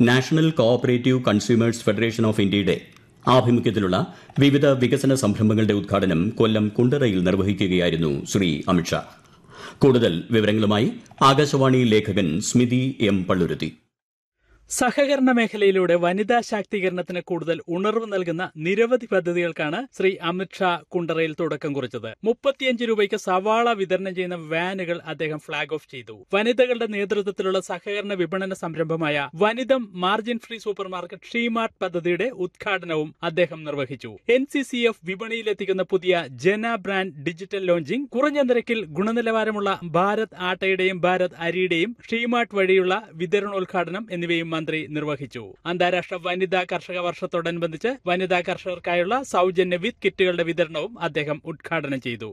national cooperative consumers federation of ഇന്ത്യയുടെ ആഭിമുഖ്യത്തിലുള്ള വിവിധ വികസന സംരംഭങ്ങളുടെ ഉദ്ഘാടനം കൊല്ലം കുണ്ടറയിൽ നിർവഹിക്കുകയായിരുന്നു ശ്രീ അമിത്ഷാ കൂടുതൽ വിവരങ്ങളുമായി ആകാശവാണി ലേഖകൻ സ്മിതി എം പള്ളുരുത്തി സഹകരണ മേഖലയിലൂടെ വനിതാ ശാക്തീകരണത്തിന് കൂടുതൽ ഉണർവ് നൽകുന്ന നിരവധി പദ്ധതികൾക്കാണ് ശ്രീ അമിത്ഷാ കുണ്ടറയിൽ തുടക്കം കുറിച്ചത് മുപ്പത്തിയഞ്ച് രൂപയ്ക്ക് സവാള വിതരണം ചെയ്യുന്ന വാനുകൾ അദ്ദേഹം ഫ്ളാഗ് ഓഫ് ചെയ്തു വനിതകളുടെ നേതൃത്വത്തിലുള്ള സഹകരണ വിപണന സംരംഭമായ വനിതം margin free super market SheMart പദ്ധതിയുടെ ഉദ്ഘാടനവും അദ്ദേഹം നിർവഹിച്ചു എൻ സി സി എഫ് വിപണിയിലെത്തിക്കുന്ന പുതിയ ജന ബ്രാൻഡ് ഡിജിറ്റൽ ലോഞ്ചിംഗ് കുറഞ്ഞ നിരക്കിൽ ഗുണനിലവാരമുള്ള ഭാരത് ആട്ടയുടെയും ഭാരത് അരിയുടെയും ഷീമാർട്ട് വഴിയുള്ള വിതരണോദ്ഘാടനം എന്നിവയും മന്ത്രി നിർവഹിച്ചു അന്താരാഷ്ട്ര വനിതാ കർഷക വർഷത്തോടനുബന്ധിച്ച് വനിതാ കർഷകർക്കായുള്ള സൗജന്യ വിത്ത് കിറ്റുകളുടെ വിതരണവും അദ്ദേഹം ഉദ്ഘാടനം ചെയ്തു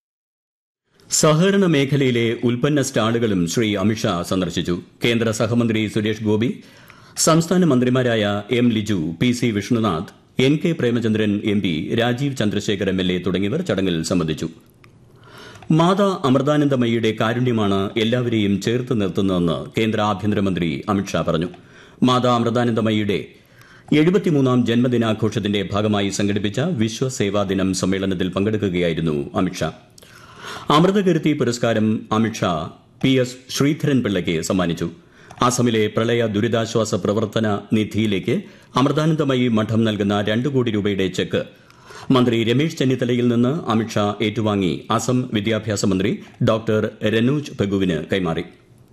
സഹകരണ മേഖലയിലെ ഉൽപ്പന്ന സ്റ്റാളുകളും ശ്രീ അമിത്ഷാ സന്ദർശിച്ചു കേന്ദ്ര സഹമന്ത്രി സുരേഷ് ഗോപി സംസ്ഥാന മന്ത്രിമാരായ M Liju P C Vishnunath N K Premachandran M P Rajeev Chandrasekhar M L A തുടങ്ങിയവർ ചടങ്ങിൽ സംബന്ധിച്ചു മാതാ അമൃതാനന്ദമയിയുടെ കാരുണ്യമാണ് എല്ലാവരെയും ചേർത്ത് നിർത്തുന്നതെന്ന് കേന്ദ്ര ആഭ്യന്തരമന്ത്രി അമിത്ഷാ പറഞ്ഞു മാതാ അമൃതാനന്ദമയിയുടെ എഴുപത്തിമൂന്നാം ജന്മദിനാഘോഷത്തിന്റെ ഭാഗമായി സംഘടിപ്പിച്ച വിശ്വസേവാ ദിനം സമ്മേളനത്തിൽ പങ്കെടുക്കുകയായിരുന്നു അമിത്ഷാ അമൃതകീർത്തി പുരസ്കാരം അമിത്ഷാ പി എസ് ശ്രീധരൻ പിള്ളയ്ക്ക് സമ്മാനിച്ചു അസമിലെ പ്രളയ ദുരിതാശ്വാസ പ്രവർത്തന നിധിയിലേക്ക് അമൃതാനന്ദമയി മഠം നൽകുന്ന രണ്ട് കോടി രൂപയുടെ ചെക്ക് മന്ത്രി രമേശ് ചെന്നിത്തലയിൽ നിന്ന് അമിത്ഷാ ഏറ്റുവാങ്ങി അസം വിദ്യാഭ്യാസ മന്ത്രി ഡോക്ടർ രനൂജ് പെഗുവിന് കൈമാറി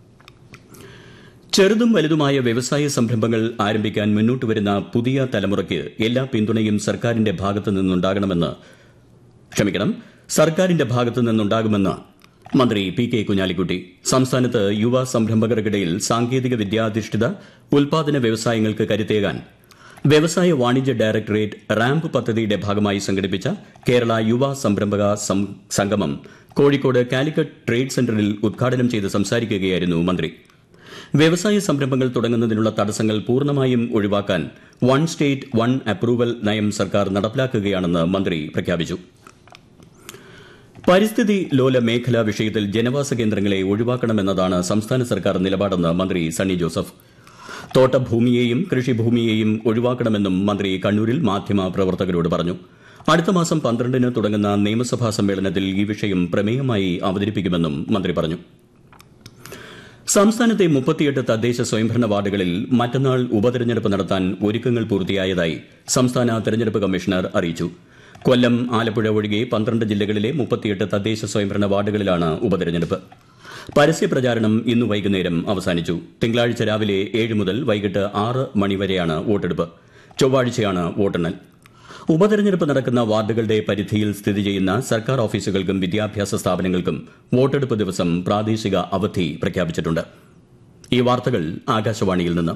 ചെറുതും വലുതുമായ വ്യവസായ സംരംഭങ്ങൾ ആരംഭിക്കാൻ മുന്നോട്ട് വരുന്ന പുതിയ തലമുറയ്ക്ക് എല്ലാ പിന്തുണയും സർക്കാരിന്റെ ഭാഗത്തു നിന്നുണ്ടാകണമെന്ന് ക്ഷമിക്കണം സർക്കാരിന്റെ ഭാഗത്തു നിന്നുണ്ടാകുമെന്ന് മന്ത്രി പി കെ കുഞ്ഞാലിക്കുട്ടി സംസ്ഥാനത്ത് യുവ സംരംഭകർക്കിടയിൽ സാങ്കേതിക വിദ്യാധിഷ്ഠിത ഉൽപാദന വ്യവസായങ്ങൾക്ക് കരുത്തേകാൻ വ്യവസായ വാണിജ്യ ഡയറക്ടറേറ്റ് റാമ്പ് പദ്ധതിയുടെ ഭാഗമായി സംഘടിപ്പിച്ച കേരള യുവ സംരംഭക സംഗമം കോഴിക്കോട് കാലിക്കറ്റ് ട്രേഡ് സെന്ററിൽ ഉദ്ഘാടനം ചെയ്ത് സംസാരിക്കുകയായിരുന്നു മന്ത്രി വ്യവസായ സംരംഭങ്ങൾ തുടങ്ങുന്നതിനുള്ള തടസ്സങ്ങൾ പൂർണ്ണമായും ഒഴിവാക്കാൻ വൺ സ്റ്റേറ്റ് വൺ അപ്രൂവൽ നയം സർക്കാർ നടപ്പിലാക്കുകയാണെന്ന് മന്ത്രി പ്രഖ്യാപിച്ചു പരിസ്ഥിതി ലോല മേഖലാ വിഷയത്തിൽ ജനവാസ കേന്ദ്രങ്ങളെ ഒഴിവാക്കണമെന്നതാണ് സംസ്ഥാന സർക്കാർ നിലപാടെന്ന് മന്ത്രി സണ്ണി ജോസഫ് തോട്ടഭൂമിയെയും കൃഷിഭൂമിയെയും ഒഴിവാക്കണമെന്നും മന്ത്രി കണ്ണൂരിൽ മാധ്യമ പ്രവർത്തകരോട് പറഞ്ഞു അടുത്ത മാസം പന്ത്രണ്ടിന് തുടങ്ങുന്ന നിയമസഭാ സമ്മേളനത്തിൽ ഈ വിഷയം പ്രമേയമായി അവതരിപ്പിക്കുമെന്നും മന്ത്രി പറഞ്ഞു സംസ്ഥാനത്തെ മുപ്പത്തിയെട്ട് തദ്ദേശ സ്വയംഭരണ വാർഡുകളിൽ മറ്റന്നാൾ ഉപതെരഞ്ഞെടുപ്പ് നടത്താൻ ഒരുക്കങ്ങൾ പൂർത്തിയായതായി സംസ്ഥാന തെരഞ്ഞെടുപ്പ് കമ്മീഷണർ അറിയിച്ചു കൊല്ലം ആലപ്പുഴ ഒഴികെ പന്ത്രണ്ട് ജില്ലകളിലെ മുപ്പത്തിയെട്ട് തദ്ദേശ സ്വയംഭരണ വാർഡുകളിലാണ് ഉപതെരഞ്ഞെടുപ്പ് പരസ്യപ്രചാരണം ഇന്ന് വൈകുന്നേരം അവസാനിച്ചു തിങ്കളാഴ്ച രാവിലെ ഏഴ് മുതൽ വൈകിട്ട് ആറ് മണിവരെയാണ് വോട്ടെടുപ്പ് ചൊവ്വാഴ്ചയാണ് വോട്ടെണ്ണൽ ഉപതെരഞ്ഞെടുപ്പ് നടക്കുന്ന വാർഡുകളുടെ പരിധിയിൽ സ്ഥിതി ചെയ്യുന്ന സർക്കാർ ഓഫീസുകൾക്കും വിദ്യാഭ്യാസ സ്ഥാപനങ്ങൾക്കും വോട്ടെടുപ്പ് ദിവസം പ്രാദേശിക അവധി പ്രഖ്യാപിച്ചിട്ടുണ്ട് ഈ വാർത്തകൾ ആകാശവാണിയിൽ നിന്ന്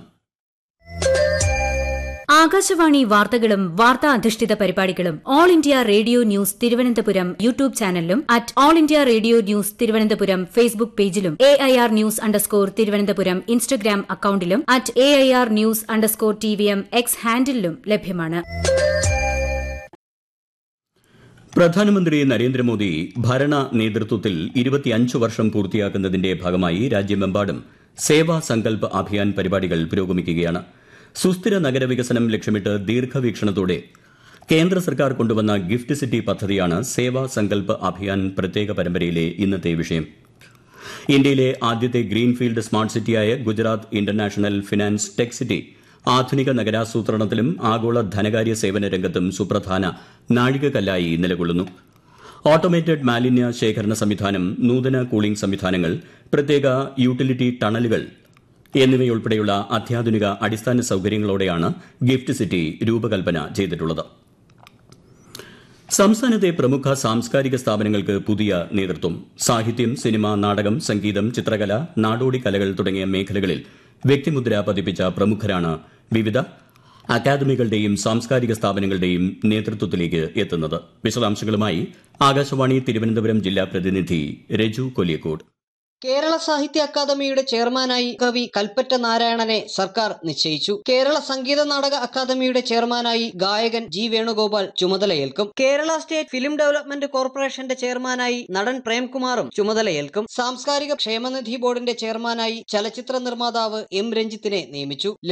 ആകാശവാണി വാർത്തകളും വാർത്താ അധിഷ്ഠിത പരിപാടികളും all India radio news Thiruvananthapuram YouTube ചാനലിലും at all India radio news Thiruvananthapuram Facebook പേജിലും A I R news underscore Thiruvananthapuram Instagram അക്കൌണ്ടിലും at A I R news underscore T V M X ഹാൻഡിലും ലഭ്യമാണ് പ്രധാനമന്ത്രി നരേന്ദ്രമോദി ഭരണ നേതൃത്വത്തിൽ ഇരുപത്തിയഞ്ച് വർഷം പൂർത്തിയാക്കുന്നതിന്റെ ഭാഗമായി രാജ്യമെമ്പാടും സേവാ സങ്കൽപ് അഭിയാൻ പരിപാടികൾ പുരോഗമിക്കുകയാണ് സുസ്ഥിര നഗരവികസനം ലക്ഷ്യമിട്ട് ദീർഘവീക്ഷണത്തോടെ കേന്ദ്ര സർക്കാർ കൊണ്ടുവന്ന ഗിഫ്റ്റ് സിറ്റി പദ്ധതിയാണ് സേവാ സങ്കൽപ് അഭിയാൻ പ്രത്യേക പരമ്പരയിലെ ഇന്നത്തെ വിഷയം ഇന്ത്യയിലെ ആദ്യത്തെ ഗ്രീൻഫീൽഡ് സ്മാർട്ട് സിറ്റിയായ Gujarat international finance tech city ആധുനിക നഗരാസൂത്രണത്തിലും ആഗോള ധനകാര്യ സേവന രംഗത്തും സുപ്രധാന നാഴികക്കല്ലായി നിലകൊള്ളുന്നു ഓട്ടോമേറ്റഡ് മാലിന്യ ശേഖരണ സംവിധാനം നൂതന കൂളിംഗ് സംവിധാനങ്ങൾ പ്രത്യേക യൂട്ടിലിറ്റി ടണലുകൾ എന്നിവയുൾപ്പെടെയുള്ള അത്യാധുനിക അടിസ്ഥാന സൌകര്യങ്ങളോടെയാണ് ഗിഫ്റ്റ് സിറ്റി രൂപകൽപ്പന ചെയ്തിട്ടുള്ളത് സംസ്ഥാനത്തെ പ്രമുഖ സാംസ്കാരിക സ്ഥാപനങ്ങൾക്ക് പുതിയ നേതൃത്വം സാഹിത്യം സിനിമ നാടകം സംഗീതം ചിത്രകല നാടോടി കലകൾ തുടങ്ങിയ മേഖലകളിൽ വ്യക്തിമുദ്ര പതിപ്പിച്ച പ്രമുഖരാണ് വിവിധ അക്കാദമികളുടെയും സാംസ്കാരിക സ്ഥാപനങ്ങളുടെയും നേതൃത്വത്തിലേക്ക് എത്തുന്നത് വിശദാംശങ്ങളുമായി ആകാശവാണി തിരുവനന്തപുരം ജില്ലാ പ്രതിനിധി രജു കൊല്ലിയക്കോട് കേരള സാഹിത്യ അക്കാദമിയുടെ ചെയർമാനായി കവി കൽപ്പറ്റ നാരായണനെ സർക്കാർ നിശ്ചയിച്ചു കേരള സംഗീത നാടക അക്കാദമിയുടെ ചെയർമാനായി ഗായകൻ ജി വേണുഗോപാൽ ചുമതലയേൽക്കും കേരള സ്റ്റേറ്റ് ഫിലിം ഡെവലപ്മെന്റ് കോർപ്പറേഷന്റെ ചെയർമാനായി നടൻ പ്രേംകുമാറും ചുമതലയേൽക്കും സാംസ്കാരിക ക്ഷേമനിധി ബോർഡിന്റെ ചെയർമാനായി ചലച്ചിത്ര നിർമ്മാതാവ് എം രഞ്ജിത്തിനെ നിയമിച്ചു